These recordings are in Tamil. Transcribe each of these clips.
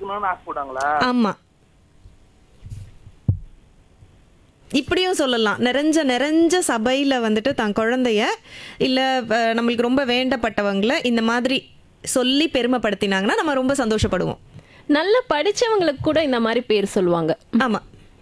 இருக்கணும்னு ஆசைப்படுவாங்களா ஆமா இப்படியும் சொல்லலாம் நிறைஞ்ச நிறைஞ்ச சபையில வந்துட்டு தான் குழந்தைய இல்ல அஹ், நம்மளுக்கு ரொம்ப வேண்டப்பட்டவங்கள இந்த மாதிரி சொல்லி பெருமைப்படுத்தினாங்கன்னா நம்ம ரொம்ப சந்தோஷப்படுவோம் நல்ல படிச்சவங்களுக்கு கூட இந்த மாதிரி பேர் சொல்லுவாங்க ஆமா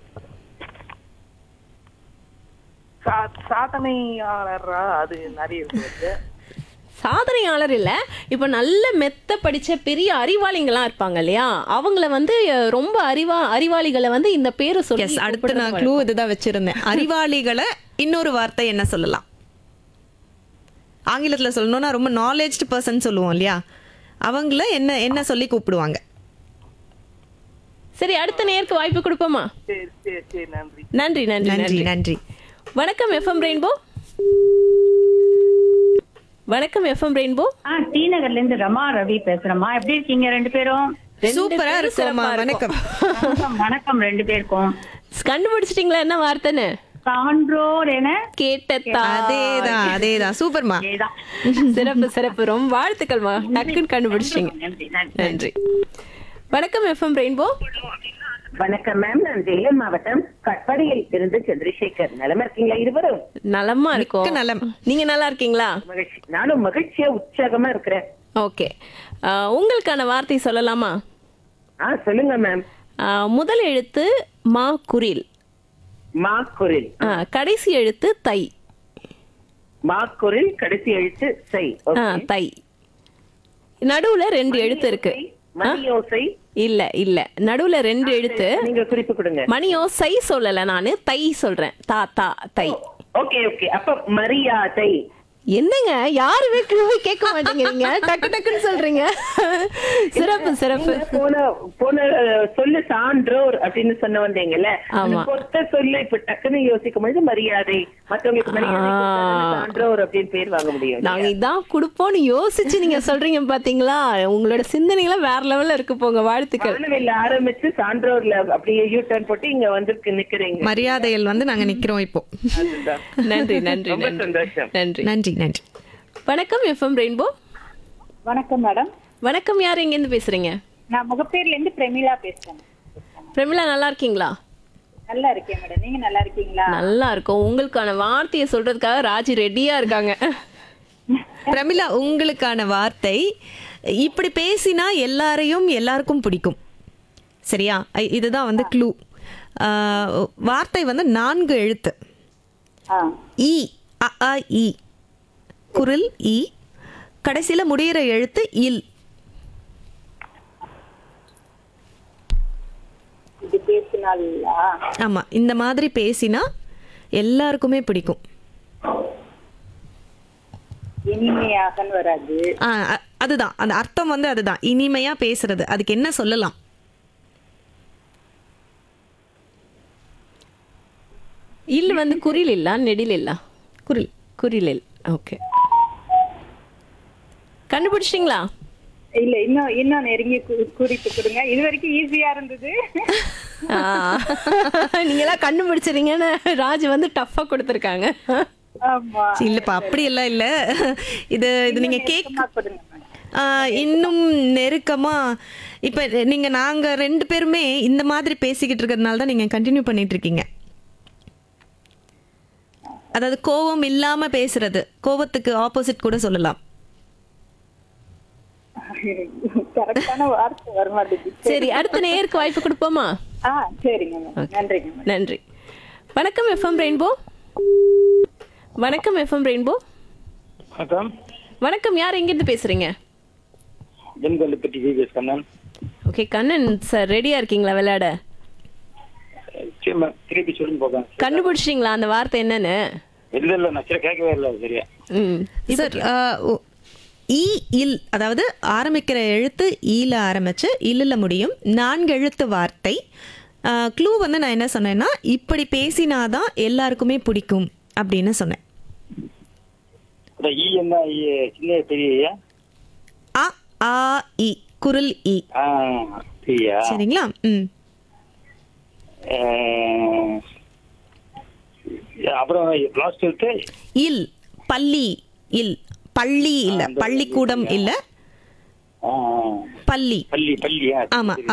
சா- சாதனையாளரா அது நிறைய இருக்கு சாதனையாளர் இல்ல இப்ப நல்ல மெத்த படிச்ச பெரிய அறிவாளிங்களாம் இருப்பாங்க இல்லையா அவங்கள வந்து அஹ், ரொம்ப அறிவா அறிவாளிகளை வந்து இந்த பேரை சொல்லி எஸ் அடுத்து கூப்பிடுறது நான் க்ளூ இதுதான் வச்சிருந்தேன் அறிவாளிகளை இன்னொரு வார்த்தை என்ன சொல்லலாம் ஆங்கிலத்துல சொல்லணும்னா ரொம்ப நாலேஜ்டு பர்சன் சொல்லுவோம் இல்லையா அவங்கள என்ன என்ன சொல்லி கூப்பிடுவாங்க சரி அடுத்த நேருக்கு வாய்ப்பு கொடுப்போமா சரி சரி சரி நன்றி நன்றி நன்றி நன்றி நன்றி நன்றி வணக்கம் எஃப்எம் ரெயின்போ வணக்கம் எஃப்எம் ரெயின்போ ஆ டி நகர்ல இருந்து ரமா ரவி பேசுறேம்மா எப்படி இருக்கீங்க ரெண்டு பேரும் ரெண்டு சூப்பரா பேரும் இருக்கும்மா சிறப்பா வணக்கம் வணக்கம் வணக்கம் ரெண்டு பேருக்கும் கண்டுபிடிச்சிட்டீங்களா என்ன வார்த்தைன்னு சான்றோர் என கேட்டதா அதேதான் அதேதான் சூப்பர்மா இதேதான். சிறப்பு சிறப்பு ரொம்ப வாழ்த்துக்கள்மா டக்குன்னு கண்டுபிடிச்சிட்டீங்க நன்றி நன்றி நன்றி வணக்கம் எஃப்எம் ரெயின்போ வணக்கம் மேம் நான் சேலம் மாவட்டம் கட்பாடியில் இருந்து சந்திரசேகர் நலமா இருக்கீங்களா இருவரும் நலமா மிக்க இருக்கும் நலம். நீங்க நல்லா இருக்கீங்களா மகிழ்ச்சி நானும் மகிழ்ச்சியா உற்சாகமா இருக்கிறேன் ஓகே உங்களுக்கான வார்த்தை சொல்லலாமா ஆ சொல்லுங்க மேம் ஆ, முதல் எழுத்து மா குரில் மா குரில் ஆ, கடைசி எழுத்து தை மா குரில் கடைசி எழுத்து சை ஆ, Okay. தை நடுவுல ரெண்டு எழுத்து இருக்கு மணியோசை இல்ல இல்ல நடுவுல ரெண்டு எழுத்து நீங்க குறிப்பு கொடுங்க மணியோ சை சொல்லல நானு தை சொல்றேன் தா தா தை ஓகே ஓகே அப்ப மரியாதை என்னங்க யாருமே clue கேட்க மாட்டேங்கிறீங்க டக்கு டக்குன்னு சொல்றீங்க சிறப்பு சிறப்பு நீங்க போன போன அஹ், சொல்லு சான்றோர் அப்படின்னு சொன்ன வந்தீங்கல்ல அந்த ஆமா. பொறுத்த சொல்லு இப்ப டக்குன்னு யோசிக்கும் பொழுது மரியாதை மத்தவங்களுக்கு மரியாதை ஆ. கொடுத்தாதானே சான்றோர் அப்படின்னு பேர் வாங்க முடியும் நாங்க இதான் கொடுப்போம்னு யோசிச்சு நீங்க சொல்றீங்க பாத்தீங்களா உங்களோட சிந்தனைலாம் வேற லெவல்ல இருக்கு போங்க வாழ்த்துக்கள் வானவில்ல ஆரம்பிச்சு சான்றோர்ல அப்படியே யூ டர்ன் போட்டு இங்க வந்து நிக்கிறீங்க மரியாதையில் வந்து நாங்க நிக்கிறோம் இப்போ அதுதான் நன்றி நன்றி ரொம்ப நன்றி சந்தோஷம் நன்றி நன்றி நன்றி வணக்கம் எஃப்எம் ரெயின்போ வணக்கம் மேடம் வணக்கம் யார் எங்க இருந்து பேசுறீங்க நான் முகப்பேர்ல இருந்து பிரமிளா பேசுறேன் பிரமிளா நல்லா இருக்கீங்களா நல்லா இருக்கேன் மேடம் நீங்க நல்லா இருக்கீங்களா நல்லா இருக்கும் உங்களுக்கான வார்த்தையை சொல்றதுக்காக ராஜி ரெடியா இருக்காங்க பிரமிளா உங்களுக்கான வார்த்தை இப்படி பேசினா எல்லாரையும் எல்லாருக்கும் பிடிக்கும் சரியா ஐ- இதுதான் வந்து க்ளூ வார்த்தை வந்து நான்கு எழுத்து ஆ இ அ ஆ, இ குரில் இ கடைசியில முடியிற எழுத்து இல் இது பேசினாலா ஆமா இந்த மாதிரி பேசினா எல்லாருக்குமே பிடிக்கும் இனிமையாகன்னு வராது ஆ, அ- அதுதான் அந்த அர்த்தம் வந்து அதுதான் இனிமையா பேசுறது அதுக்கு என்ன சொல்லலாம் இல்ல வந்து குரில் இல்ல நெடில் இல்ல குரில் குரில் இல் ஓகே கண்டுபிடிச்சிட்டீங்களா இல்ல இன்னும் இன்னும் நெருங்கி கு- குறிப்பு கொடுங்க இது வரைக்கும் ஈஸியா இருந்தது ஆ. நீங்களாம் கண்டுபிடிச்சிருங்கன்னு ராஜ் வந்து டஃபா கொடுத்துருக்காங்க ஆமா இல்லப்பா அப்படி எல்லாம் இல்ல இது இது நீங்க கேக் சும்மா கொடுங்க மேடம் ஆ, இன்னும் நெருக்கமா இப்ப நீங்க நாங்க ரெண்டு பேருமே இந்த மாதிரி பேசிக்கிட்டு இருக்கிறதுனால தான் நீங்க கண்டினியூ பண்ணிட்டு இருக்கீங்க அதாவது கோவம் இல்லாம பேசுறது கோவத்துக்கு ஆப்போசிட் கூட சொல்லலாம் கரெக்டான வார்த்தை வர மாட்டேங்குது சரி அடுத்த நேருக்கு வாய்ப்பு கொடுப்போமா ஆ சரிங்க மேடம் நன்றிங்க மேடம் நன்றி வணக்கம் எஃப்எம் ரெயின்போ வணக்கம் எஃப்எம் ரெயின்போ வணக்கம் வணக்கம் யார் எங்கிருந்து பேசுறீங்க Jenkollupatti V V S Kannan okay Kannan sir ரெடியா இருக்கீங்களா விளையாட சரி, ma'am, திருப்பி சொல்லுங்க போக கண்டுபிடிச்சிட்டீங்களா அந்த வார்த்தை என்னன்னு இல்ல இல்ல நான் சரி கேட்கவே இல்லை சரியா ம் சார் ஆ, ஓ- ஈ இல் அதாவது ஆரம்பிக்கிற எழுத்து ஈல ஆரம்பிச்சு இல்லல முடியும் நான்கு எழுத்து வார்த்தை க்ளூ வந்து நான் என்ன சொன்னேன்னா இப்படி பேசினாதான் எல்லாருக்குமே பிடிக்கும் அப்படின்னு சொன்னேன் அதான் ஈ என்ன ஈ சின்ன பெரிய அ ஆ இ குரல் இ ஆ சரியா சரிங்களா ம் அஹ், அப்புறம் லாஸ்ட் எழுத்து இல் பள்ளி இல் பள்ளி இல்ல பள்ளிக்கூடம் இல்ல ஆ, ஆ. பள்ளி பள்ளி பள்ளியா ஆமா